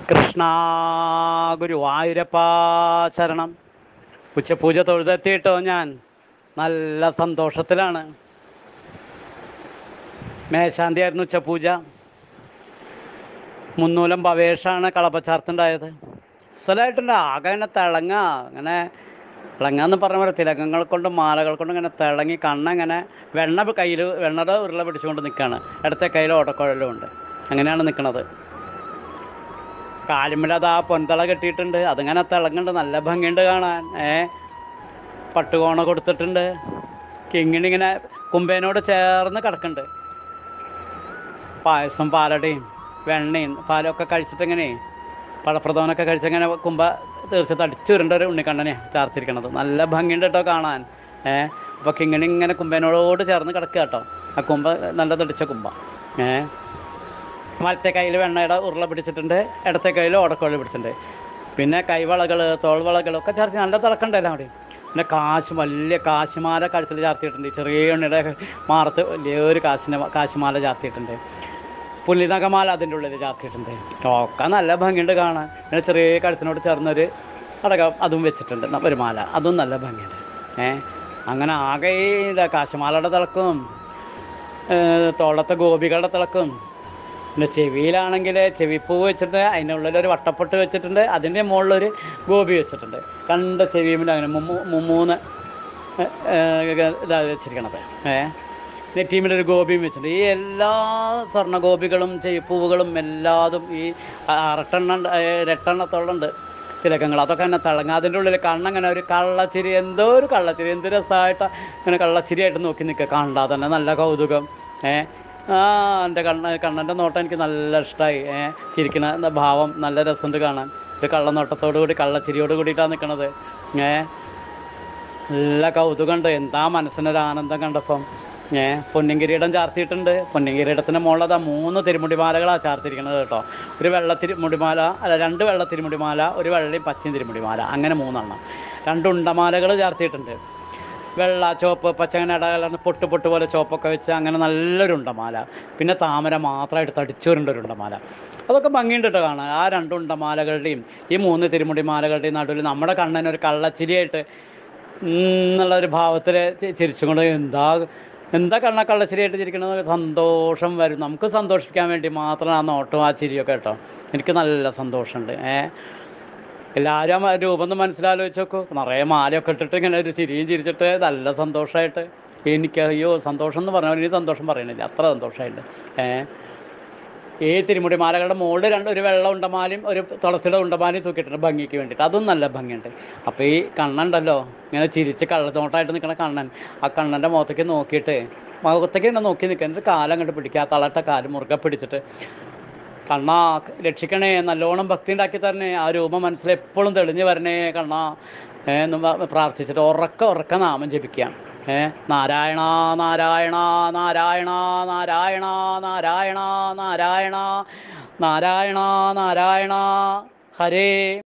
കൃഷ്ണ ഗുരുവായൂരപ്പ ശരണം ഉച്ചപൂജ തൊഴുതെത്തിയിട്ടോ ഞാൻ നല്ല സന്തോഷത്തിലാണ് മേശാന്തിയായിരുന്നു ഉച്ചപൂജ മുന്നൂലം ഭവേഷാണ് കളപ്പച്ചാർത്തുണ്ടായത് സ്ഥലമായിട്ടുണ്ട് ആകെ ഇങ്ങനെ തിളങ്ങ അങ്ങനെ തിളങ്ങാന്ന് പറഞ്ഞ പോലെ തിലകങ്ങൾ കൊണ്ടും മാലകൾ കൊണ്ടും ഇങ്ങനെ തിളങ്ങി കണ്ണങ്ങനെ വെണ്ണ കയ്യിൽ വെണ്ണയുടെ ഉരുള പിടിച്ചുകൊണ്ട് നിൽക്കുകയാണ് ഇടത്തെ കയ്യിൽ ഓടക്കുഴലും ഉണ്ട് അങ്ങനെയാണ് നിൽക്കുന്നത് കാലുമ്മിൽ അത് ആ പൊൻതള കെട്ടിയിട്ടുണ്ട് അതിങ്ങനെ തിളങ്ങുന്നുണ്ട് നല്ല ഭംഗിയുണ്ട് കാണാൻ ഏ പട്ടുകോണ കൊടുത്തിട്ടുണ്ട് കിങ്ങിണി ഇങ്ങനെ കുമ്പേനോട് ചേർന്ന് കിടക്കുന്നുണ്ട് പായസം പാലടയും വെണ്ണയും പാലൊക്കെ കഴിച്ചിട്ടിങ്ങനെ പഴപ്രഥമനൊക്കെ കഴിച്ചിങ്ങനെ കുമ്പ തീർച്ചയായിട്ടും അടിച്ചു വരേണ്ട ഒരു ഉണ്ണിക്കണ്ണനെയാണ് ചാർത്തിരിക്കണത് നല്ല ഭംഗിയുണ്ട് കേട്ടോ കാണാൻ ഏ അപ്പോൾ കിങ്ങിണി ഇങ്ങനെ കുമ്പേനോട് ചേർന്ന് കിടക്കുക കേട്ടോ ആ കുമ്പ നല്ല തടിച്ച കുമ്പ ഏ വലത്തെ കയ്യിൽ വെണ്ണയുടെ ഉരുള പിടിച്ചിട്ടുണ്ട് ഇടത്തെ കയ്യിൽ ഓടക്കോഴി പിടിച്ചിട്ടുണ്ട് പിന്നെ കൈവളകൾ തോൾവളകൾ ഒക്കെ ചേർത്ത് നല്ല തിളക്കണ്ടല്ലോ അവിടെ പിന്നെ കാശ് വലിയ കാശുമാല കഴുത്തിൽ ചാർത്തിയിട്ടുണ്ട് ഈ ചെറിയ ഉണ്ണിയുടെ മാറത്ത് വലിയൊരു കാശിൻ്റെ കാശുമാല ചാർത്തിയിട്ടുണ്ട് പുല്ലിനകമാല അതിൻ്റെ ഉള്ളിൽ ചാർത്തിയിട്ടുണ്ട് ഒക്കെ നല്ല ഭംഗിയുണ്ട് കാണാൻ പിന്നെ ചെറിയ കഴുത്തിനോട് ചേർന്നൊരു അടക്കം അതും വെച്ചിട്ടുണ്ട് ന- ഒരു മാല അതും നല്ല ഭംഗിയുണ്ട് ഏ അങ്ങനെ ആകെ ഈ ഇതാ കാശുമാലയുടെ തിളക്കും ഏഹ് തോളത്തെ ഗോപികളുടെ തിളക്കും പിന്നെ ചെവിയിലാണെങ്കിൽ ചെവിപ്പൂവ് വെച്ചിട്ട് അതിൻ്റെ ഉള്ളിലൊരു വട്ടപ്പൊട്ട് വെച്ചിട്ടുണ്ട് അതിൻ്റെ മുകളിലൊരു ഗോപി വെച്ചിട്ടുണ്ട് കണ്ട ചെവിയിൽ അങ്ങനെ മുമ്മൂ- മുമ്മൂന്ന് ഇതാ വെച്ചിരിക്കണത് ഏ നെറ്റീമിലൊരു ഗോപിയും വെച്ചിട്ടുണ്ട് ഈ എല്ലാ സ്വർണ്ണ ഗോപികളും ചെവിപ്പൂവുകളും എല്ലാതും ഈ അരട്ടെണ്ണ ഉണ്ട്, ഏ, രട്ടെണ്ണത്തോളം ഉണ്ട് തിലക്കങ്ങൾ അതൊക്കെ തന്നെ തിളങ്ങുക അതിൻ്റെ ഉള്ളിൽ കണ്ണങ്ങനെ ഒരു കള്ളച്ചിരി എന്തോ ഒരു കള്ളച്ചിരി എന്ത് രസമായിട്ട് ഇങ്ങനെ കള്ളച്ചിരിയായിട്ട് നോക്കി നിൽക്കുക കണ്ടാ തന്നെ നല്ല കൗതുകം ഏ ആ എൻ്റെ കണ്ണ കണ്ണൻ്റെ നോട്ടം എനിക്ക് നല്ല ഇഷ്ടമായി ഏ ചിരിക്കുന്ന ഭാവം നല്ല രസമുണ്ട് കാണാൻ ഒരു കള്ളനോട്ടത്തോടു കൂടി കള്ളച്ചിരിയോട് കൂടിയിട്ടാണ് നിൽക്കണത് ഏ നല്ല കൗതുകമുണ്ട് എന്താ മനസ്സിനൊരു ആനന്ദം കണ്ടപ്പം ഏ പൊന്നിൻ കിരീടം ചാർത്തിയിട്ടുണ്ട് പൊന്നിൻ കിരീടത്തിൻ്റെ മുകളിലതാ മൂന്ന് തിരുമുടിമാലകളാണ് ചാർത്തിരിക്കുന്നത് കേട്ടോ ഒരു വെള്ള തിരുമുടിമാല അല്ല രണ്ട് വെള്ള തിരുമുടിമാല ഒരു വെള്ളയും പച്ചയും തിരുമുടിമാല അങ്ങനെ മൂന്നെണ്ണം രണ്ട് ഉണ്ടമാലകൾ ചാർത്തിയിട്ടുണ്ട് വെള്ള ചുവപ്പ് പച്ച അങ്ങനെ ഇടകലർന്ന് പൊട്ട് പൊട്ട് പോലെ ചുവപ്പൊക്കെ വെച്ച് അങ്ങനെ നല്ലൊരു ഉണ്ടമാല പിന്നെ താമര മാത്രമായിട്ട് തടിച്ചു വരേണ്ട ഒരു ഉണ്ടമാല അതൊക്കെ ഭംഗിയുണ്ട് കേട്ടോ കാണാൻ ആ രണ്ട് ഉണ്ടമാലകളുടെയും ഈ മൂന്ന് തിരുമുടിമാലകളുടെയും നടുവിൽ നമ്മുടെ കണ്ണനൊരു കള്ളച്ചിരിയായിട്ട് എന്നുള്ള ഒരു ഭാവത്തിൽ ചിരിച്ചുകൊണ്ട് എന്താ എന്താ കണ്ണ കള്ളച്ചിരിയായിട്ട് ചിരിക്കണത് സന്തോഷം വരും നമുക്ക് സന്തോഷിക്കാൻ വേണ്ടി മാത്രം ആ നോട്ടം ആ ചിരിയൊക്കെ കേട്ടോ എനിക്ക് നല്ല സന്തോഷമുണ്ട് ഏഹ് എല്ലാവരും ആ രൂപം ഒന്ന് മനസ്സിലാലോചിച്ച് നോക്കൂ നിറയെ മാലയൊക്കെ ഇട്ടിട്ട് ഇങ്ങനെ ഒരു ചിരിയും ചിരിച്ചിട്ട് നല്ല സന്തോഷമായിട്ട് എനിക്ക് അയ്യോ സന്തോഷം എന്ന് പറഞ്ഞാൽ ഇനി സന്തോഷം പറയണില്ല അത്ര സന്തോഷമായിട്ട് ഏഹ് ഈ തിരുമുടി മാലകളുടെ മുകളിൽ രണ്ട് ഒരു വെള്ള ഉണ്ടമാലയും ഒരു തുളസിയുടെ ഉണ്ടമാലയും തൂക്കിയിട്ടുണ്ട് ഭംഗിക്ക് വേണ്ടിയിട്ട് അതും നല്ല ഭംഗിയുണ്ട് അപ്പോൾ ഈ കണ്ണുണ്ടല്ലോ ഇങ്ങനെ ചിരിച്ച് കള്ളത്തോട്ടായിട്ട് നിൽക്കണ കണ്ണൻ ആ കണ്ണൻ്റെ മുഖത്തേക്ക് നോക്കിയിട്ട് മുഖത്തേക്ക് ഇങ്ങനെ നോക്കി നിൽക്കുക എന്നിട്ട് കാലം അങ്ങോട്ട് പിടിക്കുക ആ തളട്ട കാല് മുറുകെ പിടിച്ചിട്ട് കണ്ണാ രക്ഷിക്കണേ നല്ലോണം ഭക്തി ഉണ്ടാക്കി തരണേ ആ രൂപം മനസ്സിൽ എപ്പോഴും തെളിഞ്ഞു വരണേ കണ്ണാ ഏ, എന്ന് പ- പ്രാർത്ഥിച്ചിട്ട് ഉറക്ക ഉറക്ക നാമം ജപിക്കാം ഏ നാരായണ നാരായണ നാരായണ നാരായണ നാരായണ നാരായണ നാരായണ നാരായണ ഹരേ